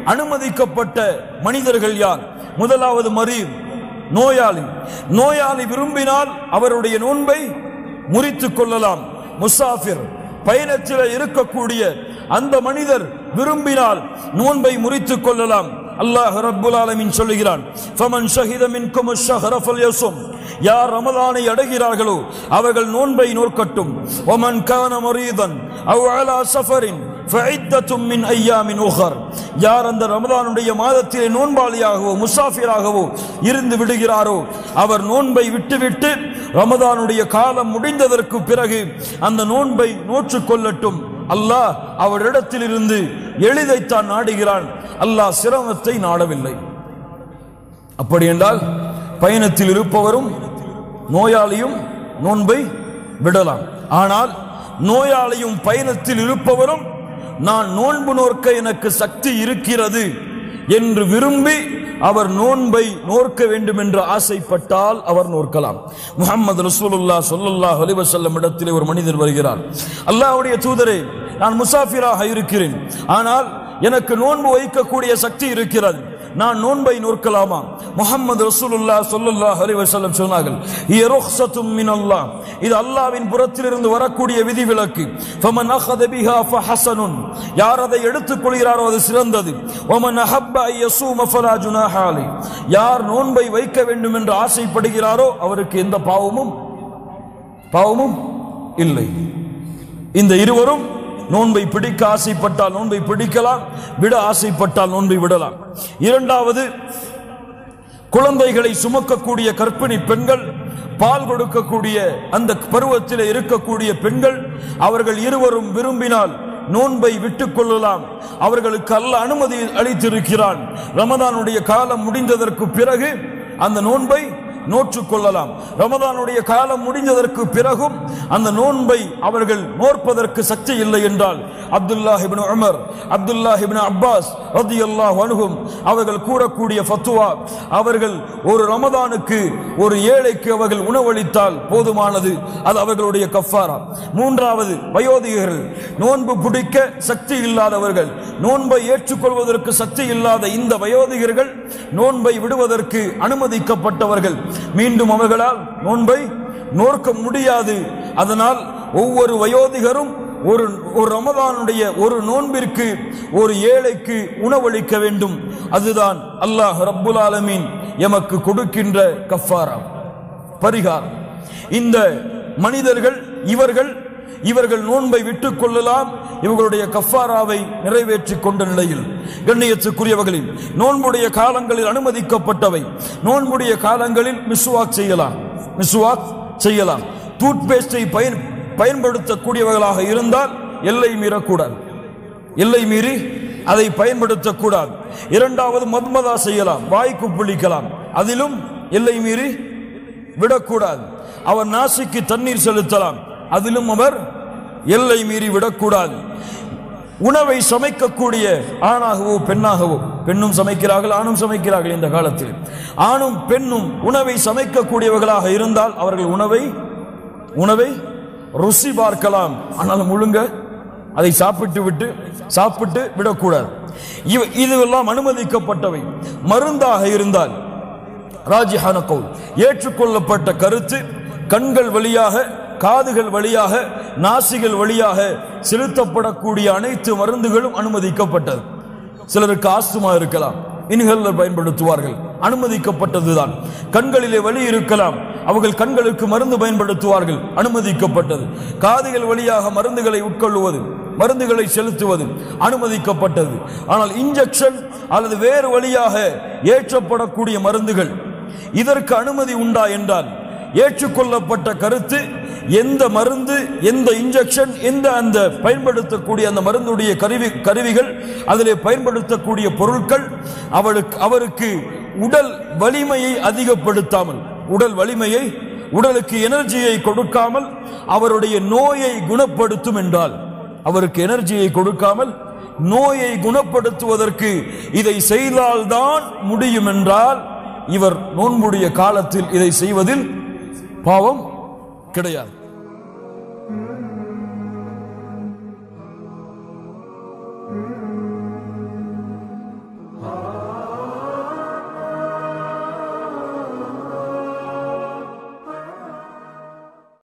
அனுமதிக்கப்பட்ட மனிதர்கள் யார் முதலாவது மரீர் நோயாளி நோயாளி விரும்பினால் அவருடைய நோன்பை முறித்துக் கொள்ளலாம் முசாஃபிர் பயணத்தில் இருக்கக்கூடிய அந்த மனிதர் விரும்பினால் நோன்பை முறித்துக் கொள்ளலாம் அல்லாஹ் ரப்புல் ஆலமீன் சொல்லுகிறான் ஃபமன் ஷஹித மின்கும் அஷ்ஷஹர ஃபல்யஸும் யார் ரமலானை அடைகிறார்களோ அவர்கள் நோன்பை நோக்கட்டும் ஒமன் கான மரீதன் அவ் அலா சஃபரின் ஃபஇத்தத்தும் மின் ஐயாமின் உஹர் யார் அந்த ரமலானுடைய மாதத்திலே நோன்பாளியாகவோ முசாஃபிராகவோ இருந்து விடுகிறாரோ அவர் நோன்பை விட்டுவிட்டு ரமதானுடைய காலம் முடிந்ததற்கு பிறகு அந்த நோன்பை நோற்றுக் கொள்ளட்டும் அல்லாஹ் அவரிடத்திலிருந்து எளிதைத்தான் நாடுகிறான் அல்லாஹ் சிரமத்தை நாடவில்லை அப்படி என்றால் பயணத்தில் இருப்பவரும் நோயாளியும் நோன்பை விடலாம் ஆனால் நோயாளியும் பயணத்தில் இருப்பவரும் நான் நோன்பு நோக்க எனக்கு சக்தி இருக்கிறது என்று விரும்பி அவர் நோன்பை நோக்க வேண்டும் என்று ஆசைப்பட்டால் அவர் நோக்கலாம் முகமது ரசூலுல்லா சொல்லல்லாஹ் அலைஹி வஸல்லம் இடத்திலே ஒரு மனிதர் வருகிறார் அல்லாஹ்வுடைய தூதரே நான் முசாஃபிராக இருக்கிறேன் ஆனால் எனக்கு நோன்பு வைக்கக்கூடிய சக்தி இருக்கிறது நான் நோன்பை நோக்கலாமா முகமது ரசூலுல்லா ஸல்லல்லாஹு அலைஹி வஸல்லம் சொன்னார்கள் ஹிய ருக்ஸத்தும் மினல்லாஹ் இது அல்லாஹ்வின் புறத்திலிருந்து வரக்கூடிய விதிவிலக்கு ஃபமன் அഖத பிஹா ஃபஹஸனுன் யார் அதை எடுத்துக் கொள்கிறாரோ அது சிறந்தது வமன் அஹப்ப அன் யஸூம ஃபலா ஜுனாஹ அலை யார் நோன்பை வைக்க வேண்டும் என்று ஆசைப்படுகிறாரோ அவருக்கு எந்த பாவமும் பாவமும் இல்லை இந்த இருவரும் நோன்பை பிடிக்க ஆசைப்பட்டால் நோன்பை பிடிக்கலாம் விட ஆசைப்பட்டால் நோன்பை விடலாம் இரண்டாவது குழந்தைகளை சுமக்கக்கூடிய கர்ப்பிணி பெண்கள் பால் கொடுக்கக்கூடிய அந்த பருவத்தில் இருக்கக்கூடிய பெண்கள் அவர்கள் இருவரும் விரும்பினால் நோன்பை விட்டுக் கொள்ளலாம் அவர்களுக்கு அல்ல அனுமதி அளித்திருக்கிறான் ரமதானுடைய காலம் முடிந்ததற்கு பிறகு அந்த நோன்பை நோற்றுக் கொள்ளலாம் ரமதானுடைய காலம் முடிஞ்சதற்கு பிறகும் அந்த நோன்பை அவர்கள் நோற்பதற்கு சக்தி இல்லை என்றால் Abdullah ibn Umar Abdullah ibn Abbas ரலியல்லாஹு அன்ஹும் அவர்கள் கூறக்கூடிய ஃபத்துவா அவர்கள் ஒரு ரமதானுக்கு ஒரு ஏழைக்கு அவர்கள் உணவளித்தால் போதுமானது அது அவர்களுடைய கஃபாரா மூன்றாவது வயோதிகர்கள் நோன்பு பிடிக்க சக்தி இல்லாதவர்கள் நோன்பை ஏற்றுக்கொள்வதற்கு சக்தி இல்லாத இந்த வயோதிகர்கள் நோன்பை விடுவதற்கு அனுமதிக்கப்பட்டவர்கள் மீண்டும் அவர்களால் நோன்பை நோர்க்க முடியாது அதனால் ஒவ்வொரு வயோதிகரும் ஒரு ஒரு ரமதானுடைய ஒரு நோன்பிற்கு ஒரு ஏழைக்கு உணவளிக்க வேண்டும் அதுதான் அல்லாஹ் ரப்புல் ஆலமீன் எமக்கு கொடுக்கின்ற கஃபாரா பரிகாரம் இந்த மனிதர்கள் இவர்கள் இவர்கள் நோன்பை விட்டுக் கொள்ளலாம் இவர்களுடைய கஃபாராவை நிறைவேற்றிக் கொண்ட நிலையில் கண்ணியத்துக்குரியவர்களில் நோன்புடைய காலங்களில் அனுமதிக்கப்பட்டவை நோன்புடைய காலங்களில் மிஸ்வாக் செய்யலாம் மிஸ்வாக் செய்யலாம் டூத் பேஸ்டை பயன் பயன்படுத்தக்கூடியவர்களாக இருந்தால் எல்லை மீறக்கூடாது எல்லை மீறி அதை பயன்படுத்தக்கூடாது இரண்டாவது மத்மதா செய்யலாம் வாய்க்கு புளிக்கலாம் அதிலும் எல்லை மீறி விடக்கூடாது அவர் நாசிக்கு தண்ணீர் செலுத்தலாம் அதிலும் அவர் எல்லை மீறி விடக்கூடாது உணவை சமைக்கக்கூடிய ஆணாகவோ பெண்ணாகவோ பெண்ணும் சமைக்கிறார்கள் ஆணும் சமைக்கிறார்கள் இந்த காலத்தில் ஆணும் பெண்ணும் உணவை சமைக்கக்கூடியவர்களாக இருந்தால் அவர்கள் உணவை உணவை ருசி பார்க்கலாம் ஆனால் முழுங்க அதை சாப்பிட்டு விட்டு சாப்பிட்டு விடக்கூடாது இவ இதுவெல்லாம் அனுமதிக்கப்பட்டவை மருந்தாக இருந்தால் ராஜிஹான கவுல் ஏற்றுக்கொள்ளப்பட்ட கருத்து கண்கள் வழியாக காதுகள் வழியாக நாசிகள் வழியாக செலுத்தப்படக்கூடிய அனைத்து மருந்துகளும் அனுமதிக்கப்பட்டது சிலருக்கு ஆஸ்துமா இருக்கலாம் இன்ஹேலர் பயன்படுத்துவார்கள் அனுமதிக்கப்பட்டதுதான் கண்களிலே வலி இருக்கலாம் அவர்கள் கண்களுக்கு மருந்து பயன்படுத்துவார்கள் அனுமதிக்கப்பட்டது காதுகள் வழியாக மருந்துகளை உட்கொள்வது மருந்துகளை செலுத்துவது அனுமதிக்கப்பட்டது ஆனால் இன்ஜெக்ஷன் அல்லது வேறு வழியாக ஏற்றப்படக்கூடிய மருந்துகள் இதற்கு அனுமதி உண்டா என்றால் ஏற்றுக்கொள்ளப்பட்ட கருத்து எந்த மருந்து எந்த இன்ஜெக்ஷன் எந்த அந்த பயன்படுத்தக்கூடிய அந்த மருந்துடைய கருவி கருவிகள் அதிலே பயன்படுத்தக்கூடிய பொருட்கள் அவளுக்கு அவருக்கு உடல் வலிமையை அதிகப்படுத்தாமல் உடல் வலிமையை உடலுக்கு எனர்ஜியை கொடுக்காமல் அவருடைய நோயை குணப்படுத்தும் என்றால் அவருக்கு எனர்ஜியை கொடுக்காமல் நோயை குணப்படுத்துவதற்கு இதை செய்தால்தான் முடியும் என்றால் இவர் நோன்புடைய காலத்தில் இதை செய்வதில் பாவம் கிடையாது Mm-hmm.